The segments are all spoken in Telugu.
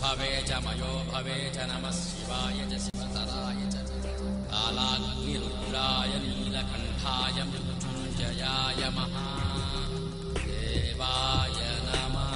भवे च मयो भवे च नमः शिवाय च शिवतराय च कालाग्निरुद्राय नीलकण्ठाय मृत्युञ्जयाय महादेवाय नमः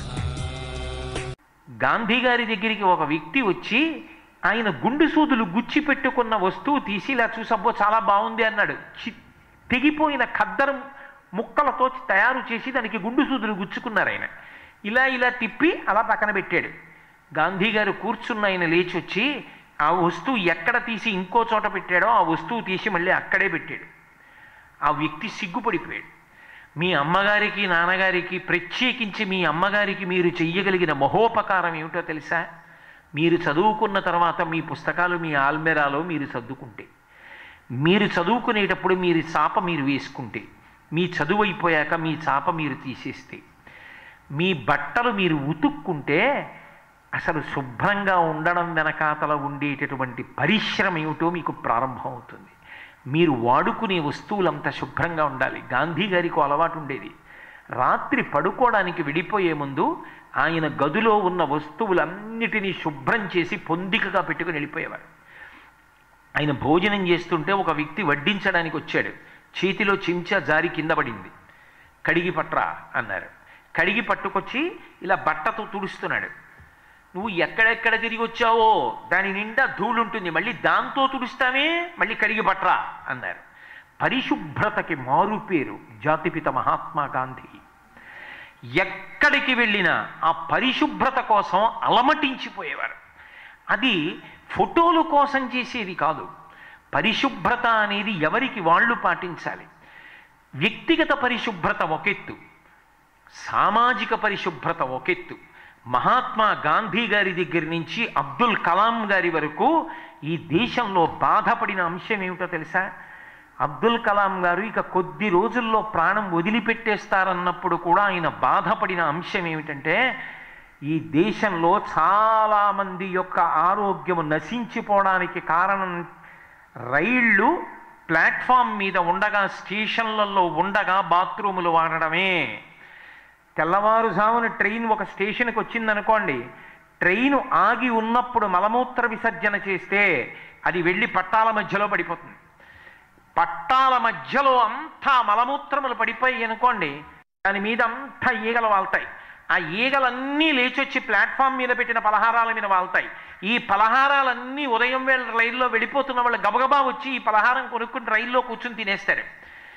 గాంధీ గారి దగ్గరికి ఒక వ్యక్తి వచ్చి ఆయన గుండు సూదులు గుచ్చి పెట్టుకున్న వస్తువు తీసి ఇలా చూసబ్బో చాలా బాగుంది అన్నాడు చి- తెగిపోయిన ఖద్దరం ముక్కలతో తయారు చేసి దానికి గుండు సూదులు గుచ్చుకున్నారు ఆయన ఇలా ఇలా తిప్పి అలా పక్కన పెట్టాడు గాంధీ గారు కూర్చున్న ఆయన లేచి వచ్చి ఆ వస్తువు ఎక్కడ తీసి ఇంకో చోట పెట్టాడో ఆ వస్తువు తీసి మళ్ళీ అక్కడే పెట్టాడు ఆ వ్యక్తి సిగ్గుపడిపోయాడు మీ అమ్మగారికి నాన్నగారికి ప్రత్యేకించి మీ అమ్మగారికి మీరు చెయ్యగలిగిన మహోపకారం ఏమిటో తెలుసా మీరు చదువుకున్న తర్వాత మీ పుస్తకాలు మీ ఆల్మెరాలో మీరు సర్దుకుంటే మీరు చదువుకునేటప్పుడు మీరు చాప మీరు వేసుకుంటే మీ చదువు అయిపోయాక మీ చాప మీరు తీసేస్తే మీ బట్టలు మీరు ఉతుక్కుంటే అసలు శుభ్రంగా ఉండడం వెనకాతల ఉండేటటువంటి పరిశ్రమ ఏమిటో మీకు ప్రారంభమవుతుంది మీరు వాడుకునే వస్తువులంతా శుభ్రంగా ఉండాలి గాంధీ గారికి ఓ అలవాటు ఉండేది రాత్రి పడుకోవడానికి విడిపోయే ముందు ఆయన గదిలో ఉన్న వస్తువులన్నిటినీ శుభ్రం చేసి పొందికగా పెట్టుకుని వెళ్ళిపోయేవారు ఆయన భోజనం చేస్తుంటే ఒక వ్యక్తి వడ్డించడానికి వచ్చాడు చేతిలో చెంచా జారి కింద పడింది కడిగి పట్రా అన్నారు కడిగి పట్టుకొచ్చి ఇలా బట్టతో తుడుస్తున్నాడు నువ్వు ఎక్కడెక్కడ తిరిగి వచ్చావో దాని నిండా ధూళుంటుంది మళ్ళీ దాంతో తుడుస్తామే మళ్ళీ కడిగి పట్రా అన్నారు పరిశుభ్రతకి మారు పేరు జాతిపిత మహాత్మా గాంధీ ఎక్కడికి వెళ్ళినా ఆ పరిశుభ్రత కోసం అలమటించిపోయేవారు అది ఫోటోల కోసం చేసేది కాదు పరిశుభ్రత అనేది ఎవరికి వాళ్ళు పాటించాలి వ్యక్తిగత పరిశుభ్రత ఒకెత్తు సామాజిక పరిశుభ్రత ఒకెత్తు మహాత్మా గాంధీ గారి దగ్గర నుంచి అబ్దుల్ కలాం గారి వరకు ఈ దేశంలో బాధపడిన అంశం ఏమిటో తెలుసా అబ్దుల్ కలాం గారు ఇక కొద్ది రోజుల్లో ప్రాణం వదిలిపెట్టేస్తారన్నప్పుడు కూడా ఆయన బాధపడిన అంశం ఏమిటంటే ఈ దేశంలో చాలామంది యొక్క ఆరోగ్యం నశించిపోవడానికి కారణం రైళ్ళు ప్లాట్ఫామ్ మీద ఉండగా స్టేషన్లలో ఉండగా బాత్రూములు వాడడమే తెల్లవారుజామున ట్రైన్ ఒక స్టేషన్కి వచ్చిందనుకోండి ట్రైన్ ఆగి ఉన్నప్పుడు మలమూత్ర విసర్జన చేస్తే అది వెళ్ళి పట్టాల మధ్యలో పడిపోతుంది పట్టాల మధ్యలో అంతా మలమూత్రములు పడిపోయి అనుకోండి దాని మీద అంతా ఈగలు వాళ్తాయి ఆ ఈగలన్నీ లేచొచ్చి ప్లాట్ఫామ్ మీద పెట్టిన పలహారాల మీద వాళ్తాయి ఈ పలహారాలన్నీ ఉదయం వేళ రైల్లో వెళ్ళిపోతున్న వాళ్ళు గబగబా వచ్చి ఈ పలహారం కొనుక్కుని రైల్లో కూర్చుని తినేస్తారు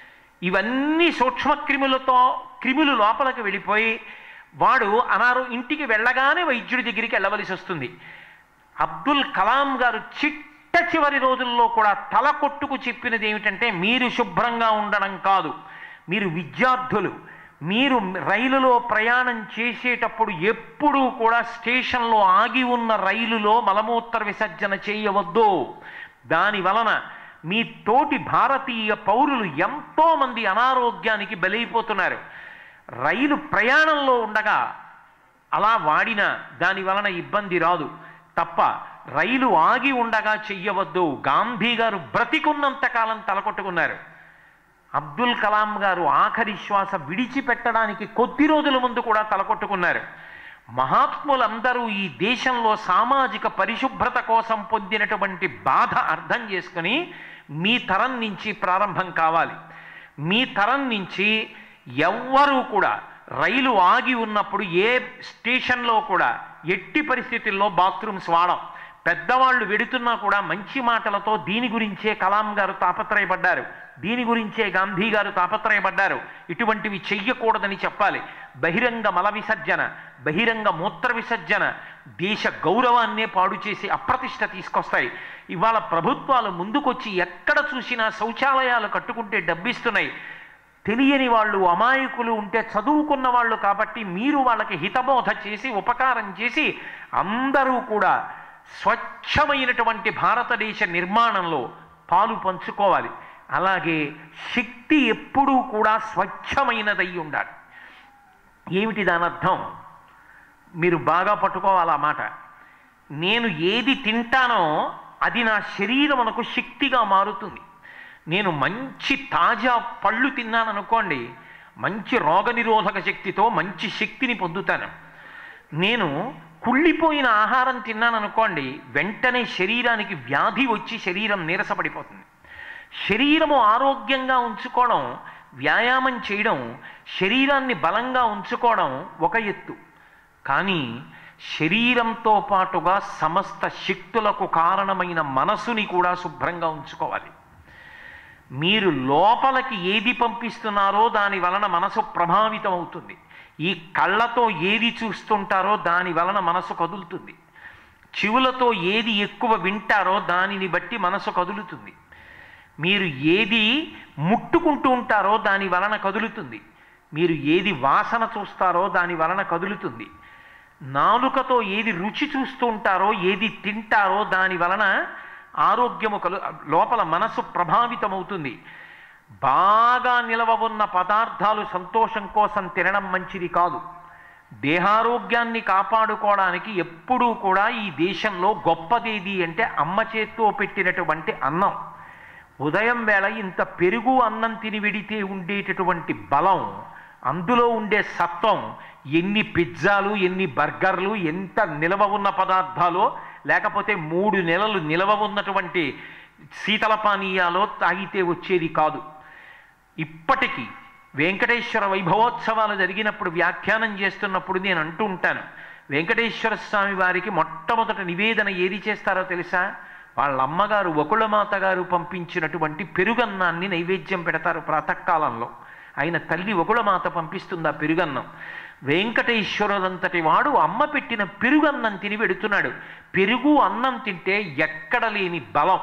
ఇవన్నీ సూక్ష్మ క్రిములతో క్రిములు లోపలికి వెళ్ళిపోయి వాడు అనారో ఇంటికి వెళ్ళగానే వైద్యుడి దగ్గరికి వెళ్ళవలసి వస్తుంది అబ్దుల్ కలాం గారు చిట్ట చివరి రోజుల్లో కూడా తల కొట్టుకు చెప్పినది ఏమిటంటే మీరు శుభ్రంగా ఉండడం కాదు మీరు విద్యార్థులు మీరు రైలులో ప్రయాణం చేసేటప్పుడు ఎప్పుడూ కూడా స్టేషన్లో ఆగి ఉన్న రైలులో మలమూత్ర విసర్జన చేయవద్దు దాని వలన మీ తోటి భారతీయ పౌరులు ఎంతో మంది అనారోగ్యానికి బలైపోతున్నారు రైలు ప్రయాణంలో ఉండగా అలా వాడిన దాని వలన ఇబ్బంది రాదు తప్ప రైలు ఆగి ఉండగా చెయ్యవద్దు గాంధీ గారు బ్రతికున్నంత కాలం తలకొట్టుకున్నారు అబ్దుల్ కలాం గారు ఆఖరి శ్వాస విడిచిపెట్టడానికి కొద్ది రోజుల ముందు కూడా తలకొట్టుకున్నారు మహాత్ములందరూ ఈ దేశంలో సామాజిక పరిశుభ్రత కోసం పొందినటువంటి బాధ అర్థం చేసుకుని మీ తరం నుంచి ప్రారంభం కావాలి మీ తరం నుంచి ఎవ్వరూ కూడా రైలు ఆగి ఉన్నప్పుడు ఏ స్టేషన్లో కూడా ఎట్టి పరిస్థితుల్లో బాత్రూమ్స్ వాడం పెద్దవాళ్ళు వెడుతున్నా కూడా మంచి మాటలతో దీని గురించే కలాం గారు తాపత్రయపడ్డారు దీని గురించే గాంధీ గారు తాపత్రయపడ్డారు ఇటువంటివి చెయ్యకూడదని చెప్పాలి బహిరంగ మల విసర్జన బహిరంగ మూత్ర విసర్జన దేశ గౌరవాన్నే పాడు చేసి అప్రతిష్ట తీసుకొస్తాయి ఇవాళ ప్రభుత్వాలు ముందుకొచ్చి ఎక్కడ చూసినా శౌచాలయాలు కట్టుకుంటే డబ్బిస్తున్నాయి తెలియని వాళ్ళు అమాయకులు ఉంటే చదువుకున్న వాళ్ళు కాబట్టి మీరు వాళ్ళకి హితబోధ చేసి ఉపకారం చేసి అందరూ కూడా స్వచ్ఛమైనటువంటి భారతదేశ నిర్మాణంలో పాలు పంచుకోవాలి అలాగే శక్తి ఎప్పుడూ కూడా స్వచ్ఛమైనదై ఉండాలి ఏమిటి దాని అర్థం మీరు బాగా పట్టుకోవాలి ఆ మాట నేను ఏది తింటానో అది నా శరీరమునకు శక్తిగా మారుతుంది నేను మంచి తాజా పళ్ళు తిన్నాను అనుకోండి మంచి రోగనిరోధక శక్తితో మంచి శక్తిని పొందుతాను నేను కుళ్ళిపోయిన ఆహారం తిన్నాను అనుకోండి వెంటనే శరీరానికి వ్యాధి వచ్చి శరీరం నీరసపడిపోతుంది శరీరము ఆరోగ్యంగా ఉంచుకోవడం వ్యాయామం చేయడం శరీరాన్ని బలంగా ఉంచుకోవడం ఒక ఎత్తు కానీ శరీరంతో పాటుగా సమస్త శక్తులకు కారణమైన మనసుని కూడా శుభ్రంగా ఉంచుకోవాలి మీరు లోపలికి ఏది పంపిస్తున్నారో దాని వలన మనసు ప్రభావితం అవుతుంది ఈ కళ్ళతో ఏది చూస్తుంటారో దాని వలన మనసు కదులుతుంది చెవులతో ఏది ఎక్కువ వింటారో దానిని బట్టి మనసు కదులుతుంది మీరు ఏది ముట్టుకుంటూ ఉంటారో దాని వలన కదులుతుంది మీరు ఏది వాసన చూస్తారో దాని వలన కదులుతుంది నాలుకతో ఏది రుచి చూస్తూ ఉంటారో ఏది తింటారో దాని వలన ఆరోగ్యము కలు లోపల మనసు ప్రభావితమవుతుంది బాగా నిలవ ఉన్న పదార్థాలు సంతోషం కోసం తినడం మంచిది కాదు దేహారోగ్యాన్ని కాపాడుకోవడానికి ఎప్పుడూ కూడా ఈ దేశంలో గొప్పదేది అంటే అమ్మ చేత్తో పెట్టినటువంటి అన్నం ఉదయం వేళ ఇంత పెరుగు అన్నం తిని విడితే ఉండేటటువంటి బలం అందులో ఉండే సత్వం ఎన్ని పిజ్జాలు ఎన్ని బర్గర్లు ఎంత నిలవ ఉన్న పదార్థాలో లేకపోతే మూడు నెలలు నిలవ ఉన్నటువంటి శీతల పానీయాలో తాగితే వచ్చేది కాదు ఇప్పటికీ వెంకటేశ్వర వైభవోత్సవాలు జరిగినప్పుడు వ్యాఖ్యానం చేస్తున్నప్పుడు నేను అంటూ ఉంటాను వెంకటేశ్వర స్వామి వారికి మొట్టమొదట నివేదన ఏది చేస్తారో తెలుసా వాళ్ళ అమ్మగారు వకుళమాత గారు పంపించినటువంటి పెరుగన్నాన్ని నైవేద్యం పెడతారు ప్రాతకాలంలో ఆయన తల్లి వకుళమాత పంపిస్తుంది ఆ పెరుగన్నం వెంకటేశ్వరులంతటి వాడు అమ్మ పెట్టిన పెరుగన్నం తిని పెడుతున్నాడు పెరుగు అన్నం తింటే ఎక్కడ లేని బలం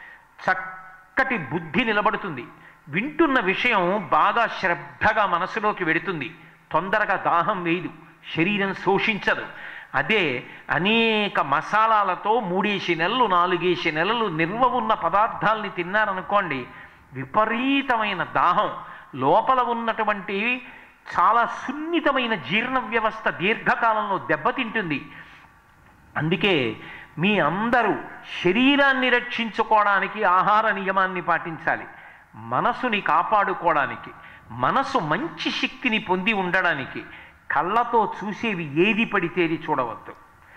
చక్కటి బుద్ధి నిలబడుతుంది వింటున్న విషయం బాగా శ్రద్ధగా మనసులోకి వెడుతుంది తొందరగా దాహం వేయదు శరీరం శోషించదు అదే అనేక మసాలాలతో మూడేసి నెలలు నాలుగేసి నెలలు నిల్వ ఉన్న పదార్థాల్ని తిన్నారనుకోండి విపరీతమైన దాహం లోపల ఉన్నటువంటి చాలా సున్నితమైన జీర్ణ వ్యవస్థ దీర్ఘకాలంలో దెబ్బతింటుంది అందుకే మీ అందరూ శరీరాన్ని రక్షించుకోవడానికి ఆహార నియమాన్ని పాటించాలి మనసుని కాపాడుకోవడానికి మనసు మంచి శక్తిని పొంది ఉండడానికి కళ్ళతో చూసేవి ఏది పడితేది చూడవద్దు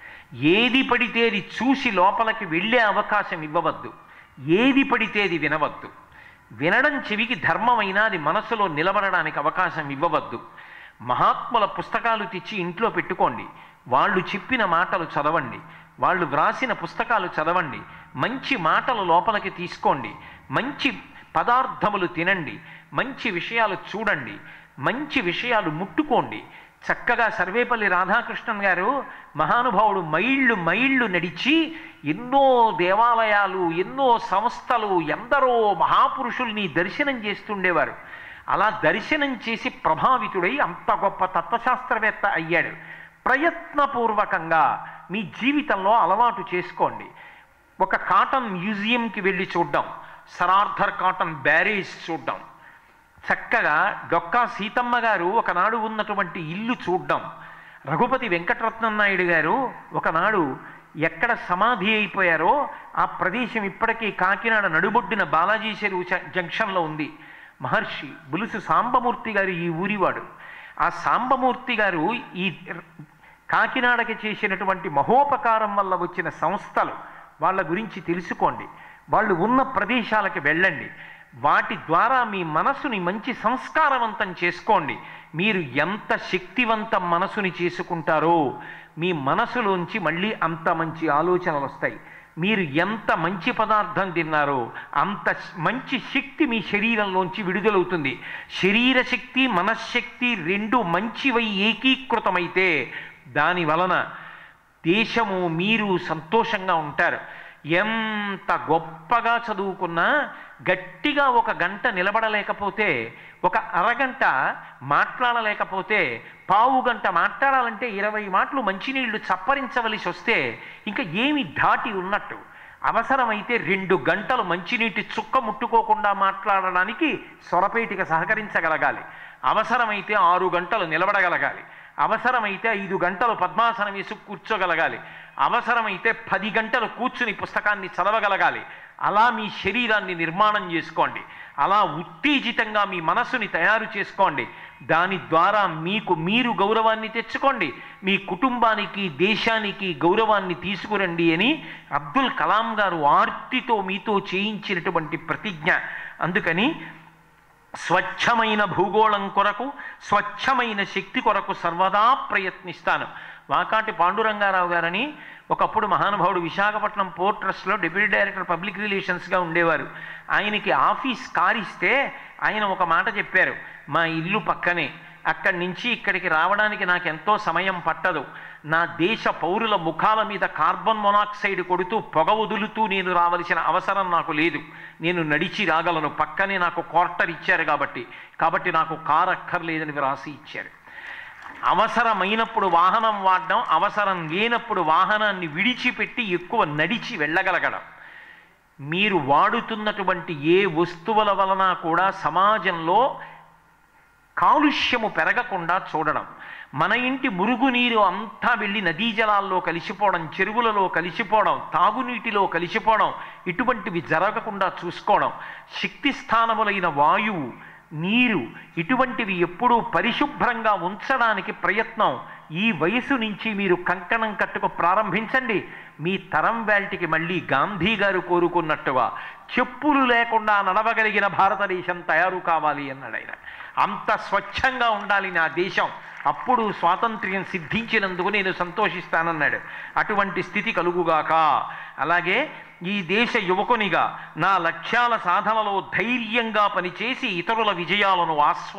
ఏది పడితేది చూసి లోపలికి వెళ్ళే అవకాశం ఇవ్వవద్దు ఏది పడితేది వినవద్దు వినడం చెవికి ధర్మమైన అది మనసులో నిలబడడానికి అవకాశం ఇవ్వవద్దు మహాత్ముల పుస్తకాలు తెచ్చి ఇంట్లో పెట్టుకోండి వాళ్ళు చెప్పిన మాటలు చదవండి వాళ్ళు వ్రాసిన పుస్తకాలు చదవండి మంచి మాటలు లోపలికి తీసుకోండి మంచి పదార్థములు తినండి మంచి విషయాలు చూడండి మంచి విషయాలు ముట్టుకోండి చక్కగా సర్వేపల్లి రాధాకృష్ణన్ గారు మహానుభావుడు మైళ్ళు మైళ్ళు నడిచి ఎన్నో దేవాలయాలు ఎన్నో సంస్థలు ఎందరో మహాపురుషుల్ని దర్శనం చేస్తుండేవారు అలా దర్శనం చేసి ప్రభావితుడై అంత గొప్ప తత్వశాస్త్రవేత్త అయ్యాడు ప్రయత్నపూర్వకంగా మీ జీవితంలో అలవాటు చేసుకోండి ఒక కాటన్ మ్యూజియంకి వెళ్ళి చూడడం సరార్థర్ కాటన్ బ్యారేజ్ చూడడం చక్కగా డొక్కా సీతమ్మ గారు ఒకనాడు ఉన్నటువంటి ఇల్లు చూడడం రఘుపతి వెంకటరత్నం నాయుడు గారు ఒకనాడు ఎక్కడ సమాధి అయిపోయారో ఆ ప్రదేశం ఇప్పటికీ కాకినాడ నడుబొడ్డిన బాలాజీ చెరువు జ- జంక్షన్లో ఉంది మహర్షి బులుసు సాంబమూర్తి గారు ఈ ఊరివాడు ఆ సాంబమూర్తి గారు ఈ కాకినాడకి చేసినటువంటి మహోపకారం వల్ల వచ్చిన సంస్థలు వాళ్ళ గురించి తెలుసుకోండి వాళ్ళు ఉన్న ప్రదేశాలకి వెళ్ళండి వాటి ద్వారా మీ మనసుని మంచి సంస్కారవంతం చేసుకోండి మీరు ఎంత శక్తివంత మనసుని చేసుకుంటారో మీ మనసులోంచి మళ్ళీ అంత మంచి ఆలోచనలు వస్తాయి మీరు ఎంత మంచి పదార్థం తిన్నారో అంత శ్- మంచి శక్తి మీ శరీరంలోంచి విడుదలవుతుంది శరీర శక్తి మనశ్శక్తి రెండు మంచివై ఏకీకృతమైతే దాని వలన దేశము మీరు సంతోషంగా ఉంటారు ఎంత గొప్పగా చదువుకున్నా గట్టిగా ఒక గంట నిలబడలేకపోతే ఒక అరగంట మాట్లాడలేకపోతే పావు గంట మాట్లాడాలంటే ఇరవై మాటలు మంచినీళ్లు చప్పరించవలసి వస్తే ఇంకా ఏమి దాటి ఉన్నట్టు అవసరమైతే రెండు గంటలు మంచినీటి చుక్క ముట్టుకోకుండా మాట్లాడడానికి స్వరపేటిక సహకరించగలగాలి అవసరమైతే ఆరు గంటలు నిలబడగలగాలి అవసరమైతే ఐదు గంటలు పద్మాసనం వేసి కూర్చోగలగాలి అవసరమైతే పది గంటలు కూర్చుని పుస్తకాన్ని చదవగలగాలి అలా మీ శరీరాన్ని నిర్మాణం చేసుకోండి అలా ఉత్తేజితంగా మీ మనసుని తయారు చేసుకోండి దాని ద్వారా మీకు మీరు గౌరవాన్ని తెచ్చుకోండి మీ కుటుంబానికి దేశానికి గౌరవాన్ని తీసుకురండి అని అబ్దుల్ కలాం గారు ఆర్తితో మీతో చేయించినటువంటి ప్రతిజ్ఞ అందుకని స్వచ్ఛమైన భూగోళం కొరకు స్వచ్ఛమైన శక్తి కొరకు సర్వదా ప్రయత్నిస్తాను వాకాటి పాండురంగారావు గారని ఒకప్పుడు మహానుభావుడు విశాఖపట్నం పోర్ట్ ట్రస్ట్లో డిప్యూటీ డైరెక్టర్ పబ్లిక్ రిలేషన్స్గా ఉండేవారు ఆయనకి ఆఫీస్ కార్ ఇస్తే ఆయన ఒక మాట చెప్పారు మా ఇల్లు పక్కనే అక్కడి నుంచి ఇక్కడికి రావడానికి నాకు ఎంతో సమయం పట్టదు నా దేశ పౌరుల ముఖాల మీద కార్బన్ మొనాక్సైడ్ కొడుతూ పొగ వదులుతూ నేను రావలసిన అవసరం నాకు లేదు నేను నడిచి రాగలను పక్కనే నాకు క్వార్టర్ ఇచ్చారు కాబట్టి కాబట్టి నాకు కార్ అక్కర్లేదని వ్రాసి ఇచ్చారు అవసరమైనప్పుడు వాహనం వాడడం అవసరం లేనప్పుడు వాహనాన్ని విడిచిపెట్టి ఎక్కువ నడిచి వెళ్ళగలగడం మీరు వాడుతున్నటువంటి ఏ వస్తువుల వలన కూడా సమాజంలో కాలుష్యము పెరగకుండా చూడడం మన ఇంటి మురుగునీరు అంతా వెళ్ళి నదీ జలాల్లో కలిసిపోవడం చెరువులలో కలిసిపోవడం తాగునీటిలో కలిసిపోవడం ఇటువంటివి జరగకుండా చూసుకోవడం శక్తి స్థానములైన వాయువు నీరు ఇటువంటివి ఎప్పుడూ పరిశుభ్రంగా ఉంచడానికి ప్రయత్నం ఈ వయసు నుంచి మీరు కంకణం కట్టుకు ప్రారంభించండి మీ తరం వేల్టికి మళ్ళీ గాంధీ గారు కోరుకున్నట్టుగా చెప్పులు లేకుండా నడవగలిగిన భారతదేశం తయారు కావాలి అన్నాడు ఆయన అంత స్వచ్ఛంగా ఉండాలి నా దేశం అప్పుడు స్వాతంత్ర్యం సిద్ధించినందుకు నేను సంతోషిస్తానన్నాడు అటువంటి స్థితి కలుగుగాక అలాగే ఈ దేశ యువకునిగా నా లక్ష్యాల సాధనలో ధైర్యంగా పనిచేసి ఇతరుల విజయాలను ఆస్వా